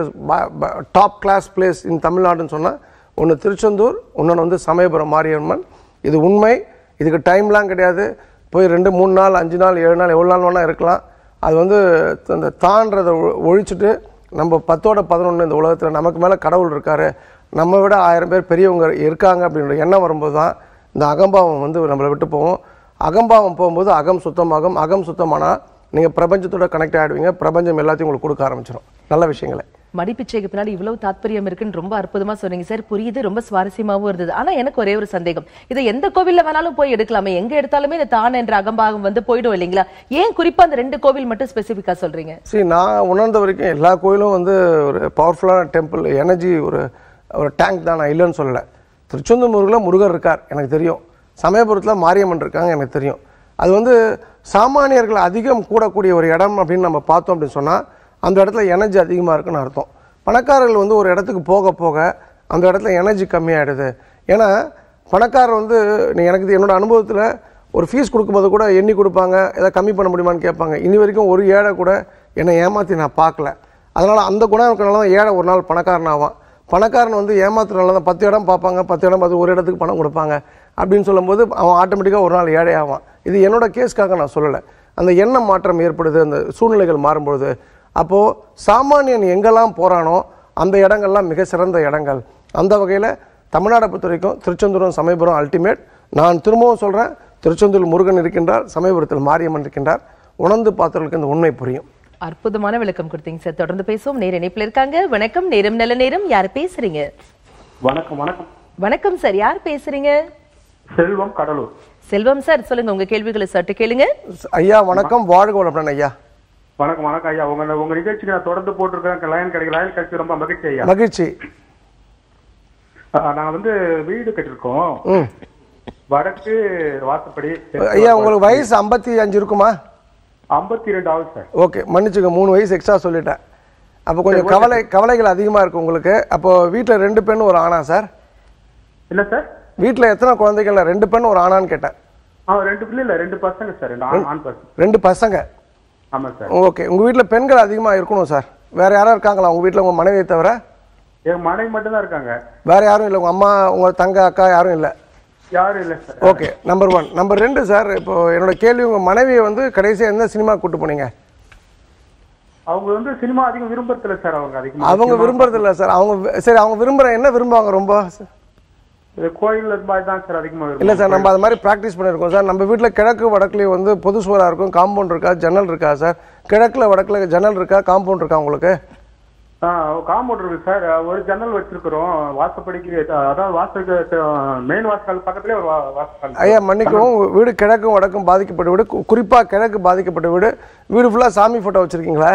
டாப் கிளாஸ் பிளேஸ் இன் தமிழ்நாடுன்னு சொன்னால் ஒன்று திருச்செந்தூர் இன்னொன்று வந்து சமயபுரம் மாரியம்மன் இது உண்மை இதுக்கு டைம்லாம் கிடையாது போய் ரெண்டு மூணு நாள் அஞ்சு நாள் ஏழு நாள் எவ்வளோ நாள் வேணால் இருக்கலாம் அது வந்து அந்த தான்றதை ஒ- ஒழிச்சிட்டு நம்ம பத்தோட பதினொன்று இந்த உலகத்தில் நமக்கு மேலே கடவுள் இருக்காரு நம்ம விட ஆயிரம் பேர் பெரியவங்க இருக்காங்க அப்படின்ற எண்ணம் வரும்போது தான் இந்த அகம்பாவம் வந்து நம்மளை விட்டு போகும் அகம்பாவம் போகும்போது அகம் சுத்தமாகும் அகம் சுத்தமானால் நீங்கள் பிரபஞ்சத்தோட கனெக்ட் ஆகிடுவீங்க பிரபஞ்சம் எல்லாத்தையும் உங்களுக்கு கொடுக்க ஆரம்பிச்சிடும் நல்ல விஷயங்களை மடிப்பிச்சைக்கு பின்னாடி இவ்வளவு தாத்பரியம் இருக்குன்னு ரொம்ப அற்புதமா சொன்னீங்க சார் புரியுது ரொம்ப சுவாரஸ்யமாவும் இருந்தது ஆனா எனக்கு ஒரே ஒரு சந்தேகம் இதை எந்த கோவில்ல வேணாலும் போய் எடுக்கலாமே எங்க எடுத்தாலுமே இந்த தான் என்ற அகம்பாகம் வந்து போயிடும் இல்லைங்களா ஏன் குறிப்பா அந்த ரெண்டு கோவில் மட்டும் ஸ்பெசிபிக்கா சொல்றீங்க சரி நான் உணர்ந்த வரைக்கும் எல்லா கோயிலும் வந்து ஒரு பவர்ஃபுல்லான டெம்பிள் எனர்ஜி ஒரு ஒரு டேங்க் தான் நான் இல்லைன்னு சொல்லலை திருச்செந்தூர் முருகில் முருகர் இருக்கார் எனக்கு தெரியும் சமயபுரத்தில் மாரியம்மன் இருக்காங்க எனக்கு தெரியும் அது வந்து சாமானியர்கள் அதிகம் கூடக்கூடிய ஒரு இடம் அப்படின்னு நம்ம பார்த்தோம் அப்படின்னு சொன்னால் அந்த இடத்துல எனர்ஜி அதிகமாக இருக்குன்னு அர்த்தம் பணக்காரர்கள் வந்து ஒரு இடத்துக்கு போக போக அந்த இடத்துல எனர்ஜி கம்மியாயிடுது ஏன்னா பணக்காரர் வந்து நீ எனக்கு இது என்னோட அனுபவத்தில் ஒரு ஃபீஸ் கொடுக்கும்போது கூட எண்ணி கொடுப்பாங்க எதாவது கம்மி பண்ண முடியுமான்னு கேட்பாங்க இனி வரைக்கும் ஒரு ஏழை கூட என்னை ஏமாற்றி நான் பார்க்கல அதனால் அந்த குணம் இருக்கிறனால தான் ஏழை ஒரு நாள் பணக்காரன் ஆவான் பணக்காரன் வந்து ஏமாத்துறனால தான் பத்து இடம் பார்ப்பாங்க பத்து இடம் பார்த்து ஒரு இடத்துக்கு பணம் கொடுப்பாங்க அப்படின்னு சொல்லும்போது அவன் ஆட்டோமேட்டிக்காக ஒரு நாள் ஏழை ஆவான் இது என்னோட கேஸ்க்காக நான் சொல்லலை அந்த எண்ணம் மாற்றம் ஏற்படுது அந்த சூழ்நிலைகள் மாறும்பொழுது அப்போது சாமானியன் எங்கெல்லாம் போகிறானோ அந்த இடங்கள்லாம் மிக சிறந்த இடங்கள் அந்த வகையில் தமிழ்நாடை பொறுத்த வரைக்கும் திருச்செந்தூரம் சமயபுரம் அல்டிமேட் நான் திரும்பவும் சொல்கிறேன் திருச்செந்தூர் முருகன் இருக்கின்றார் சமயபுரத்தில் மாரியம்மன் இருக்கின்றார் உணர்ந்து பார்த்தவர்களுக்கு இந்த உண்மை புரியும் அற்புதமான விளக்கம் கொடுத்தீங்க சார் தொடர்ந்து பேசுவோம் நேர இணைப்புல இருக்காங்க வணக்கம் நேரம் நல்ல நேரம் யார் பேசுறீங்க வணக்கம் வணக்கம் வணக்கம் சார் யார் பேசுறீங்க செல்வம் கடலூர் செல்வம் சார் சொல்லுங்க உங்க கேள்விகளை சற்று கேளுங்க ஐயா வணக்கம் வாழ்க வளமுடன் ஐயா வணக்கம் வணக்கம் ஐயா உங்க உங்க நிகழ்ச்சிக்கு நான் தொடர்ந்து போட்டிருக்கேன் லைன் கிடைக்க லைன் கிடைச்சி ரொம்ப மகிழ்ச்சி ஐயா மகிழ்ச்சி ஆ, நாங்க வந்து வீடு கட்டிருக்கோம் ம் வடக்கு வாசப்படி ஐயா உங்களுக்கு வயசு ஐம்பத்தி அஞ்சு இருக்குமா ஐம்பத்தி ரெண்டு ஆகுது சார் ஓகே மன்னிச்சுங்க மூணு வயசு எக்ஸ்ட்ரா சொல்லிட்டேன் அப்போ கொஞ்சம் கவலை கவலைகள் அதிகமாக இருக்கு உங்களுக்கு அப்போ வீட்டில் ரெண்டு பெண் ஒரு ஆணா சார் இல்ல சார் வீட்டில் எத்தனை குழந்தைகள் ரெண்டு பெண் ஒரு ஆணான்னு கேட்டேன் ஆ ரெண்டு பிள்ளை இல்ல ரெண்டு பசங்க சார் ரெண்டு ஆண் ஆண் பசங்க ரெண்டு பசங்க ஆமா சார் ஓகே உங்கள் வீட்டில் பெண்கள் அதிகமாக இருக்கணும் சார் வேற யாரும் இருக்காங்களா உங்கள் வீட்டில் உங்கள் மனைவியை தவிர என் மனைவி மட்டும் தான் இருக்காங்க வேற யாரும் இல்லை உங்கள் அம்மா உங்கள் தங்க அக்கா யாரும் இல்லை யாரும் இல்ல sir okay number one number ரெண்டு சார் இப்போ என்னோட கேள்வி உங்கள் மனைவியை வந்து கடைசியாக எந்த சினிமா கூட்டு போனீங்க அவங்க வந்து சினிமா அதிகம் விரும்புறதில்ல சார் அவங்க அதிகமா அவங்க விரும்புறது இல்லை சார் அவங்க வி- சரி அவங்க விரும்புற என்ன விரும்புவாங்க ரொம்ப இது கோயில் அது மாதிரி தான் சார் அதிகமா இல்லை விரும்புவாங்க. சார் நம்ம அது மாதிரி ப்ராக்டிஸ் பண்ணியிருக்கோம் சார் நம்ம வீட்டில் கிழக்கு வடக்குலேயும் வந்து பொது சுவராக இருக்கும் காம்பவுண்ட் இருக்கா ஜன்னல் இருக்கா சார் கிழக்கில் வடக்கில் ஜன்னல் இருக்கா காம்பவுண்ட் இருக்கா உங்களுக்கு ஆ காம்பவுண்ட் இருக்கு சார் ஒரு ஜன்னல் வச்சிருக்கிறோம் வாசப்படிக்கு அதாவது வாசலுக்கு மெயின் வாசல் பக்கத்துலயே ஒரு வா- வாசல் ஐயா மன்னிக்கவும் உங்க வீடு கிழக்கும் வடக்கும் பாதிக்கப்பட்ட வீடு கு- குறிப்பா கிழக்கு பாதிக்கப்பட்ட வீடு வீடு ஃபுல்லா சாமி போட்டோ வச்சிருக்கீங்களா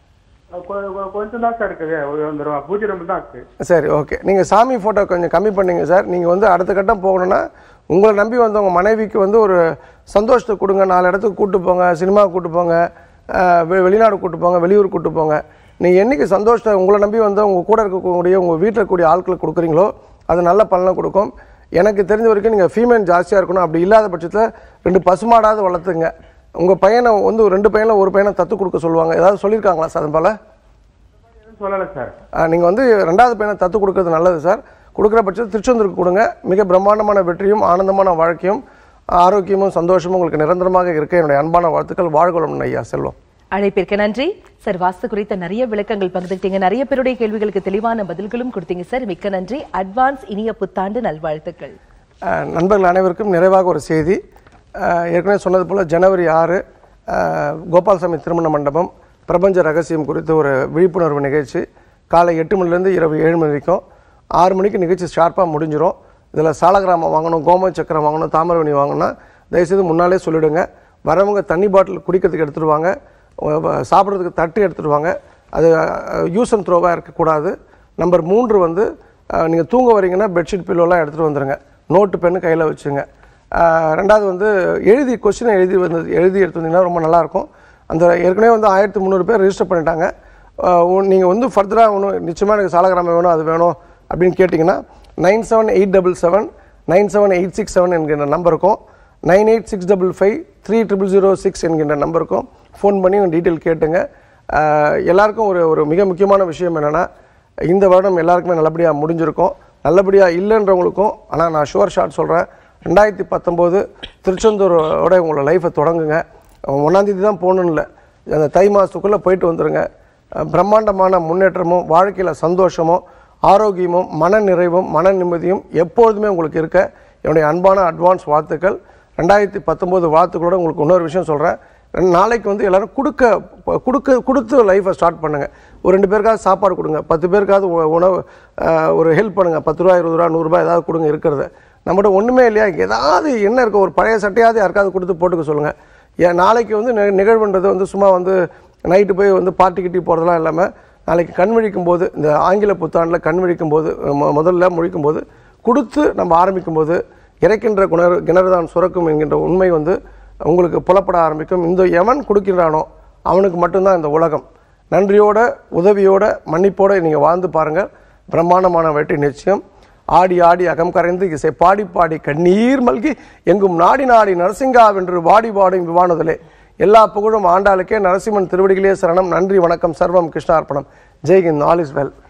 கொ- கொ- கொஞ்சம் தான் சார் இருக்குது ஒரு அந்த ரூபா- பூஜை ரூம் தான் இருக்கு சரி ஓகே நீங்க சாமி போட்டோ கொஞ்சம் கம்மி பண்ணீங்க சார் நீங்க வந்து அடுத்த கட்டம் போகணும்னா உங்களை நம்பி வந்த உங்க மனைவிக்கு வந்து ஒரு சந்தோஷத்தை கொடுங்க நாலு இடத்துக்கு கூட்டு போங்க சினிமா கூட்டு போங்க அஹ், வெ- வெளிநாடு கூட்டு போங்க வெளியூர் கூட்டு போங்க நீங்க என்னைக்கு சந்தோஷத்தை உங்களை நம்பி வந்த உங்க கூட இருக்கக்கூடிய உங்க வீட்டில் இருக்கக்கூடிய ஆட்களுக்கு கொடுக்குறீங்களோ அது நல்ல பலனை கொடுக்கும் எனக்கு தெரிஞ்ச வரைக்கும் நீங்கள் ஃபீமேல் ஜாஸ்தியாக இருக்கணும் அப்படி இல்லாத பட்சத்தில் ரெண்டு பசுமாடாவது வளர்த்துங்க உங்கள் பையனை வந்து ஒரு ரெண்டு பையனில் ஒரு பையனை தத்து கொடுக்க சொல்லுவாங்க ஏதாவது சொல்லியிருக்காங்களா சார் அது போல் எதுவும் சொல்லல சார் நீங்கள் வந்து ரெண்டாவது பையனை தத்து கொடுக்கறது நல்லது சார் கொடுக்குற பட்சத்தில் திருச்செந்தூருக்கு கொடுங்க மிக பிரம்மாண்டமான வெற்றியும் ஆனந்தமான வாழ்க்கையும் ஆரோக்கியமும் சந்தோஷமும் உங்களுக்கு நிரந்தரமாக இருக்க என்னுடைய அன்பான வாழ்த்துக்கள் வாழ்கொள்ளும் ஐயா செல்வம் அழைப்பிற்கு நன்றி சார் வாஸ்து குறித்த நிறைய விளக்கங்கள் பகிர்ந்துட்டீங்க நிறைய பேருடைய கேள்விகளுக்கு தெளிவான பதில்களும் கொடுத்தீங்க சார் மிக்க நன்றி அட்வான்ஸ் இனிய புத்தாண்டு நல்வாழ்த்துக்கள் அஹ், நண்பர்கள் அனைவருக்கும் நிறைவாக ஒரு செய்தி அஹ், ஏற்கனவே சொன்னது போல் ஜனவரி ஆறு அஹ், கோபால்சாமி திருமண மண்டபம் பிரபஞ்ச ரகசியம் குறித்த ஒரு விழிப்புணர்வு நிகழ்ச்சி காலை எட்டு மணிலேருந்து இரவு ஏழு மணி வரைக்கும் ஆறு மணிக்கு நிகழ்ச்சி ஷார்ப்பாக முடிஞ்சிடும் இதில் சாலகிராமம் வாங்கணும் கோம சக்கரம் வாங்கணும் தாமிரவணி வாங்கணும்னா தயவுசெய்து முன்னாலே சொல்லிவிடுங்க வரவங்க தண்ணி பாட்டில் குடிக்கிறதுக்கு எடுத்துகிட்டு வாங்க அஹ், வ- சாப்பிட்றதுக்கு தட்டு எடுத்துகிட்டு வாங்க அது யூஸ் அண்ட் த்ரோவாக இருக்கக்கூடாது நம்பர் மூன்று வந்து நீங்கள் தூங்க வரீங்கன்னா பெட்ஷீட் பில்லோலாம் எடுத்துகிட்டு வந்துடுங்க நோட்டு பென்னு கையில் வச்சுங்க அஹ், ரெண்டாவது வந்து எழுதி கொஸ்டினை எழுதி வந்து எழுதி எடுத்து வந்தீங்கன்னா ரொம்ப நல்லாயிருக்கும் அந்த ஏற்கனவே வந்து ஆயிரத்தி முந்நூறு பேர் ரெஜிஸ்டர் பண்ணிட்டாங்க நீங்கள் வந்து ஃபர்தராக ஒன்றும் நிச்சயமாக எனக்கு சாலகிராமம் வேணும் அது வேணும் அப்படின்னு கேட்டிங்கன்னா nine seven eight double seven nine seven eight six seven என்கின்ற நம்பருக்கும் nine eight six double five three triple zero six என்கின்ற நம்பருக்கும் ஃபோன் பண்ணி டீட்டெயில் கேட்டுங்க அஹ், எல்லாருக்கும் ஒரு ஒரு மிக முக்கியமான விஷயம் என்னென்னா இந்த வருடம் எல்லாருக்குமே நல்லபடியாக முடிஞ்சிருக்கும் நல்லபடியாக இல்லைன்றவங்களுக்கும் ஆனால் நான் ஷுவர் ஷாட் சொல்கிறேன் ரெண்டாயிரத்தி பத்தொம்போது திருச்செந்தூரோட உங்களோட லைஃப்பை தொடங்குங்க ஒன்றாந்தேதி தான் போகணுன்னு இல்லை அந்த தை மாதத்துக்குள்ளே போயிட்டு வந்துடுங்க அஹ் பிரம்மாண்டமான முன்னேற்றமும் வாழ்க்கையில் சந்தோஷமும் ஆரோக்கியமும் மன நிறைவும் மன நிம்மதியும் எப்பொழுதுமே உங்களுக்கு இருக்க என்னுடைய அன்பான அட்வான்ஸ் வாழ்த்துக்கள் ரெண்டாயிரத்தி பத்தொம்போது வாழ்த்துக்களோட உங்களுக்கு இன்னொரு விஷயம் சொல்கிறேன் ரெண்டு நாளைக்கு வந்து எல்லாரும் கொடுக்க ப- கொடுக்க கொடுத்து லைஃப்பை ஸ்டார்ட் பண்ணுங்கள் ஒரு ரெண்டு பேருக்காவது சாப்பாடு கொடுங்க பத்து பேருக்காவது உ- உணவு அஹ், ஒரு ஹெல்ப் பண்ணுங்கள் பத்து ரூபா இருபது ரூபா நூறுரூபா ஏதாவது கொடுங்க இருக்கிறத நம்மகிட்ட ஒன்றுமே இல்லையா ஏதாவது என்ன இருக்க ஒரு பழைய சட்டையாவது யாருக்காவது கொடுத்து போட்டுக்க சொல்லுங்கள் ஏன் நாளைக்கு வந்து நி- நிகழ்வுன்றது வந்து சும்மா வந்து நைட்டு போய் வந்து பார்ட்டி கிட்டி போகிறதெல்லாம் இல்லாமல் நாளைக்கு கண் விழிக்கும் போது இந்த ஆங்கில புத்தாண்டில் கண் விழிக்கும் போது மொ- முதல்ல முழிக்கும் போது கொடுத்து நம்ம ஆரம்பிக்கும் போது இறைக்கின்ற குணர் கிணறுதான் சுரக்கும் என்கின்ற உண்மை வந்து உங்களுக்கு புலப்பட ஆரம்பிக்கும் இந்த எவன் கொடுக்கின்றானோ அவனுக்கு மட்டும்தான் இந்த உலகம் நன்றியோட உதவியோட மன்னிப்போட நீங்கள் வாழ்ந்து பாருங்கள் பிரம்மாண்டமான வெற்றி நிச்சயம் ஆடி ஆடி அகம் கரைந்து இசை பாடி பாடி கண்ணீர் மல்கி எங்கும் நாடி நாடி நரசிங்காவென்று வாடி வாடும் விவானுதலே எல்லா புகழும் ஆண்டாளுக்கே நரசிம்மன் திருவடிகளே சரணம் நன்றி வணக்கம் சர்வம் கிருஷ்ணார்ப்பணம் ஜெய்ஹிந்த் ஆல் இஸ் வெல்